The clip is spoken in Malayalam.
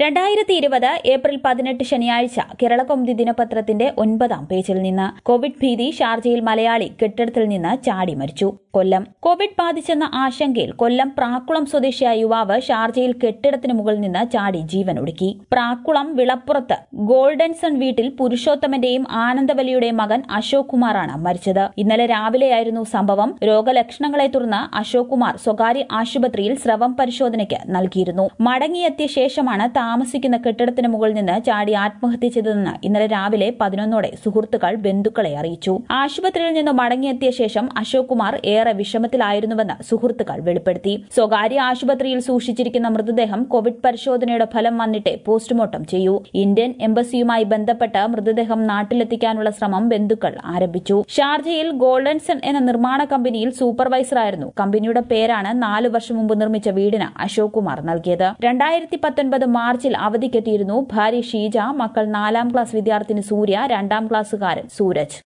രണ്ടായിരത്തി ഇരുപത് ഏപ്രിൽ പതിനെട്ട് ശനിയാഴ്ച കേരളകൗമുദി ദിനപത്രത്തിന്റെ ഒൻപതാം പേജിൽ നിന്ന് കോവിഡ് ഭീതി ഷാർജയിൽ മലയാളി കെട്ടിടത്തിൽ നിന്ന് ചാടി മരിച്ചു കൊല്ലം കോവിഡ് ബാധിച്ചെന്ന ആശങ്കയിൽ കൊല്ലം പ്രാക്കുളം സ്വദേശിയായ യുവാവ് ഷാർജയിൽ കെട്ടിടത്തിന് മുകളിൽ നിന്ന് ചാടി ജീവൻ ഒടുക്കി പ്രാക്കുളം വിളപ്പുറത്ത് ഗോൾഡൻസൺ വീട്ടിൽ പുരുഷോത്തമന്റെയും ആനന്ദവലിയുടെയും മകൻ അശോക് കുമാറാണ് മരിച്ചത് ഇന്നലെ രാവിലെയായിരുന്നു സംഭവം രോഗലക്ഷണങ്ങളെ തുടർന്ന് അശോക് കുമാർ സ്വകാര്യ ആശുപത്രിയിൽ സ്രവം പരിശോധനയ്ക്ക് നൽകിയിരുന്നു മടങ്ങിയെത്തിയ ശേഷമാണ് താമസിക്കുന്ന കെട്ടിടത്തിന് മുകളിൽ നിന്ന് ചാടി ആത്മഹത്യ ചെയ്തതെന്ന് ഇന്നലെ രാവിലെ പതിനൊന്നോടെ സുഹൃത്തുക്കൾ ബന്ധുക്കളെ അറിയിച്ചു ആശുപത്രിയിൽ നിന്ന് മടങ്ങിയെത്തിയ ശേഷം അശോക് കുമാർ ഏറെ വിഷമത്തിലായിരുന്നുവെന്ന് സുഹൃത്തുക്കൾ വെളിപ്പെടുത്തി സ്വകാര്യ ആശുപത്രിയിൽ സൂക്ഷിച്ചിരിക്കുന്ന മൃതദേഹം കോവിഡ് പരിശോധനയുടെ ഫലം വന്നിട്ടേ പോസ്റ്റ്മോർട്ടം ചെയ്യൂ ഇന്ത്യൻ എംബസിയുമായി ബന്ധപ്പെട്ട് മൃതദേഹം നാട്ടിലെത്തിക്കാനുള്ള ശ്രമം ബന്ധുക്കൾ ആരംഭിച്ചു ഷാർജയിൽ ഗോൾഡൻസൺ എന്ന നിർമ്മാണ കമ്പനിയിൽ സൂപ്പർവൈസറായിരുന്നു കമ്പനിയുടെ പേരാണ് നാലു വർഷം മുമ്പ് നിർമ്മിച്ച വീടിന് അശോക് കുമാർ നൽകിയത് രണ്ടായിരത്തി പത്തൊൻപത് മാർച്ചിൽ അവധിക്കെത്തിയിരുന്നു ഭാര്യ ഷീജ മക്കൾ നാലാം ക്ലാസ് വിദ്യാർത്ഥിനി സൂര്യ രണ്ടാം ക്ലാസ്സുകാരൻ സൂരജ്